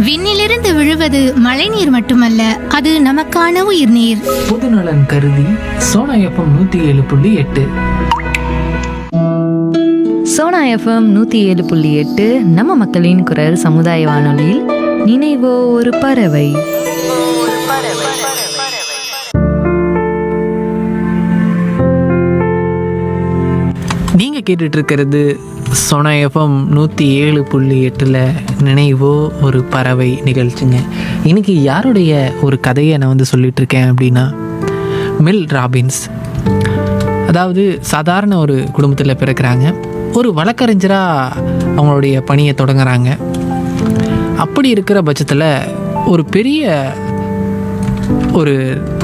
விண்ணிலிருந்து விழுவது மழைநீர் மட்டுமல்ல அது நமக்கான உயிர்நீர் பொதுநலன் கருதி சோனா எஃப்எம் நூத்தி ஏழு புள்ளி எட்டு சோனா எஃப்எம் நூற்றி ஏழு புள்ளி எட்டு நம்ம மக்களின் குரல் சமுதாய வானொலியில் நினைவோ ஒரு பறவை நீங்க கேட்டுட்டு இருக்கிறது சோனா எஃப்எம் நூற்றி ஏழு புள்ளி எட்டில் நினைவோ ஒரு பறவை நிகழ்ச்சிங்க இன்னைக்கு யாருடைய ஒரு கதையை நான் வந்து சொல்லிட்டு இருக்கேன் அப்படின்னா மில் ராபின்ஸ் அதாவது சாதாரண ஒரு குடும்பத்தில் பிறக்கிறாங்க ஒரு வழக்கறிஞராக அவங்களுடைய பணியை தொடங்குறாங்க அப்படி இருக்கிற பட்சத்தில் ஒரு பெரிய ஒரு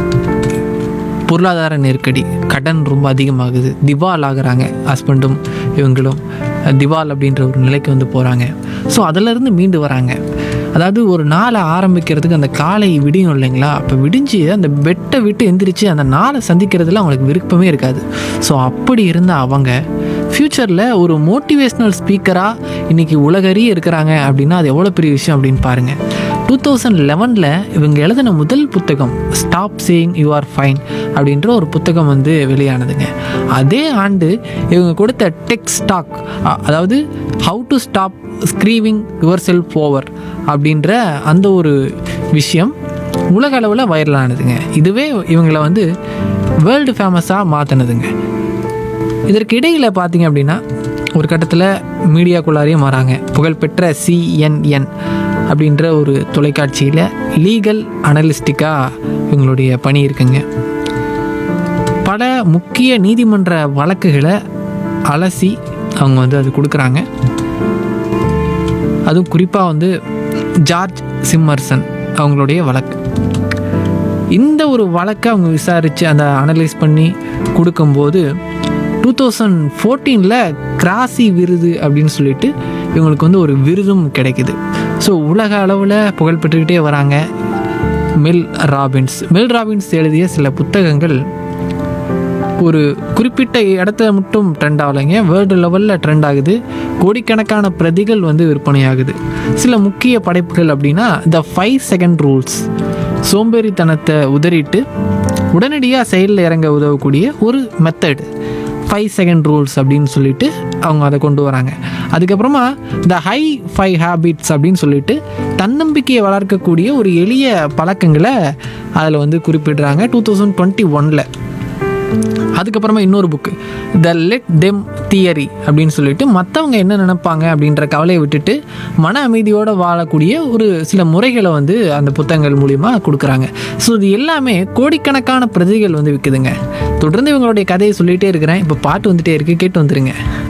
பொருளாதார நெருக்கடி கடன் ரொம்ப அதிகமாகுது திவால் ஆகுறாங்க ஹஸ்பண்டும் இவங்களும் திவால் அப்படின்ற ஒரு நிலைக்கு வந்து போகிறாங்க ஸோ அதிலிருந்து மீண்டு வராங்க அதாவது ஒரு நாளை ஆரம்பிக்கிறதுக்கு அந்த காலை விடியும் இல்லைங்களா அப்போ விடிஞ்சு அந்த பெட்டை விட்டு எந்திரிச்சு அந்த நாளை சந்திக்கிறதுல அவங்களுக்கு விருப்பமே இருக்காது ஸோ அப்படி இருந்த அவங்க ஃப்யூச்சரில் ஒரு மோட்டிவேஷ்னல் ஸ்பீக்கராக இன்றைக்கி உலகறிய இருக்கிறாங்க அப்படின்னா அது எவ்வளோ பெரிய விஷயம் அப்படின்னு பாருங்கள் டூ தௌசண்ட் லெவனில் இவங்க எழுதின முதல் புத்தகம் stop saying you are fine அப்படின்ற ஒரு புத்தகம் வந்து வெளியானதுங்க அதே ஆண்டு இவங்க கொடுத்த டெக் ஸ்டாக் அதாவது how to stop screwing yourself over அப்படின்ற அந்த ஒரு விஷயம் உலக அளவில் வைரலானதுங்க இதுவே இவங்களை வந்து வேர்ல்டு ஃபேமஸாக மாற்றினதுங்க இதற்கு இடையில் பார்த்தீங்க அப்படின்னா ஒரு கட்டத்தில் மீடியாக்குள்ளாரையும் வராங்க புகழ்பெற்ற சிஎன்என் அப்படின்ற ஒரு தொலைக்காட்சியில் லீகல் அனலிஸ்டிக்காக இவங்களுடைய பணி இருக்குங்க பல முக்கிய நீதிமன்ற வழக்குகளை அலசி அவங்க வந்து அது கொடுக்குறாங்க அதுவும் குறிப்பாக வந்து ஜார்ஜ் சிம்மர்சன் அவங்களுடைய வழக்கு இந்த ஒரு வழக்கை அவங்க விசாரித்து அந்த அனலைஸ் பண்ணி கொடுக்கும்போது டூ தௌசண்ட் ஃபோர்டீனில் கிராசி விருது அப்படின்னு சொல்லிட்டு இவங்களுக்கு வந்து ஒரு விருதும் கிடைக்குது ஸோ உலக அளவில் புகழ் பெற்றுக்கிட்டே வராங்க மெல் ராபின்ஸ் மெல் ராபின்ஸ் எழுதிய சில புத்தகங்கள் ஒரு குறிப்பிட்ட இடத்துல மட்டும் ட்ரெண்ட் ஆகலைங்க வேர்ல்டு லெவலில் ட்ரெண்ட் ஆகுது கோடிக்கணக்கான பிரதிகள் வந்து விற்பனையாகுது சில முக்கிய படைப்புகள் அப்படின்னா த ஃபைவ் செகண்ட் ரூல்ஸ் சோம்பேறித்தனத்தை உதறிட்டு உடனடியாக செயலில் இறங்க உதவக்கூடிய ஒரு மெத்தட் ஃபைவ் செகண்ட் ரூல்ஸ் அப்படின்னு சொல்லிட்டு அவங்க அதை கொண்டு வராங்க அதுக்கப்புறமா த ஹை ஃபைவ் ஹேபிட்ஸ் அப்படின்னு சொல்லிட்டு தன்னம்பிக்கையை வளர்க்கக்கூடிய ஒரு எளிய பழக்கங்களை அதில் வந்து குறிப்பிடுறாங்க டூ தௌசண்ட் டுவெண்ட்டி ஒனில் அதுக்கப்புறமா இன்னொரு book the let them theory அப்படின்னு சொல்லிட்டு மற்றவங்க என்ன நினைப்பாங்க அப்படின்ற கவலையை விட்டுட்டு மன அமைதியோடு வாழக்கூடிய ஒரு சில முறைகளை வந்து அந்த புத்தகங்கள் மூலிமா கொடுக்குறாங்க ஸோ இது எல்லாமே கோடிக்கணக்கான பிரதிகள் வந்து விற்குதுங்க தொடர்ந்து இவங்களுடைய கதையை சொல்லிகிட்டே இருக்கிறேன் இப்போ பாட்டு வந்துட்டே இருக்கு கேட்டு வந்துருங்க